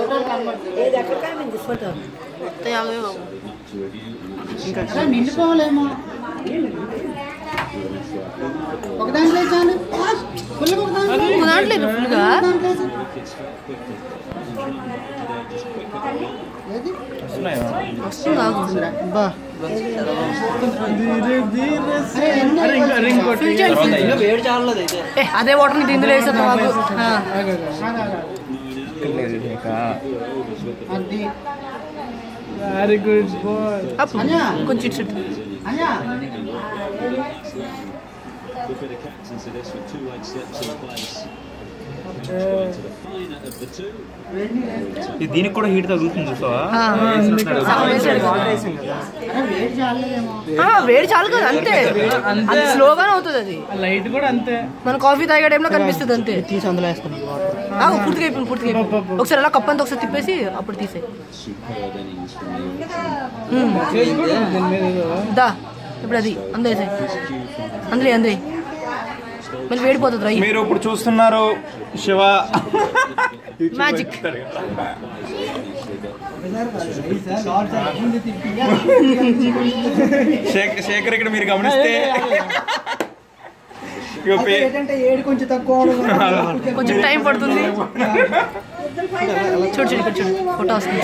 ఏది ఎక్కడ కనిపించింది ఫోటో మొత్తం యాభై బాబు అరే నిండిపోవాలేమో ఒక దాంట్లో చాలు ఫుల్ ఒక దాంట్లో ఇంకో దాంట్లో ఇరు ఫుల్గా దాంట్లో వేసి. ఏది వస్తుంది ఆగు బా అరే ఎన్ని ఫిల్ చేయండి. ఏ, అదే వాటర్ నీకు ఇందులో వేసేద్దాం మాకు ఆ. అది వెరీ గుడ్ బాయ్ అప్పు. అన్యా. కొంచెం ఇటు ఇటు. అన్యా Look at the captains of this with two weight slips in place. The finer of the two. ఇది దీనికి కూడా హీట్ తగులుతుంది చూసావా ఆ. సగం వేసాడు కదా. అరే వేడి చాలేమో ఆ, వేడి చాలు కదా అంతే అది స్లోగానే అవుతుంది అది లైట్ కూడా అంతే మన కాఫీ తాగే టైంలో కనిపిస్తుంది అంతే తీసి అందులో వేసుకున్నాం ఆగు, పూర్తిగా అయిపోయింది పూర్తిగా అయిపోయింది. ఒకసారి అలా కప్ అంతా ఒకసారి తిప్పేసి అప్పుడు తీసే Superb innings from the దా ఇప్పుడు అది అందేసే అందులో అందే మళ్ళీ వేడిపోతుంది రై మీరు ఇప్పుడు చూస్తున్నారు శివ మ్యాజిక్ శేఖర్ శేఖర్ ఇక్కడ మీరు గమనిస్తే ఇగో పే- ఏంటంటే ఏడు కొంచెం తక్కువ కొంచెం టైం పడుతుంది చూడు చూడు ఇక్కడ చూడు ఫోటో వస్తుంది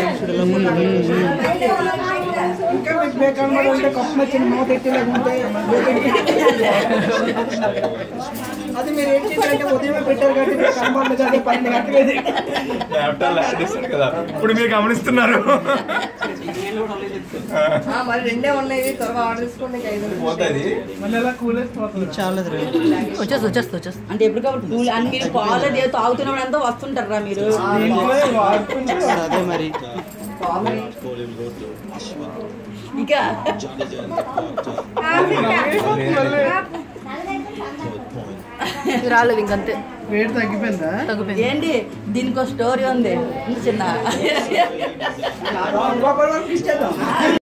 ఇంకా మీకు బేకన్నమాట ఉంటే కప్పు వచ్చింది మూత ఎట్టి లేకుంటే అది మీరు ఏం చేశారంటే ఉదయమే పెట్టారు కాబట్టి మీకు కనబడలేదు అదే పన్నెండు గంటలు ఇది. ల్యాప్టాప్ ల్యాడ్ ఇస్తాడు కదా ఇప్పుడు మీరు గమనిస్తున్నారు మరి రెండే ఉన్నాయి త్వరగా ఆర్డర్ తీసుకోండి పోతుంది మళ్ళీ అలా కూలేసి పోతుంది వచ్చేస్తుంది వచ్చేస్తుంది వచ్చేస్తుంది అంటే ఎప్పుడు కాబట్టి కూల్ అని మీరు పాలు అది తాగుతున్నప్పుడు అంతా వస్తుంటారా మీరు అదే మరి Pauline Woodley. ఇక Jadeja ఇది రాలేదు ఇంకంతే వేడి తగ్గిపోయిందా తగ్గిపోయింది ఏంటి దీనికి ఒక స్టోరీ ఉంది చిన్న ఇంకొకటి వరకు ఇచ్చేద్దాం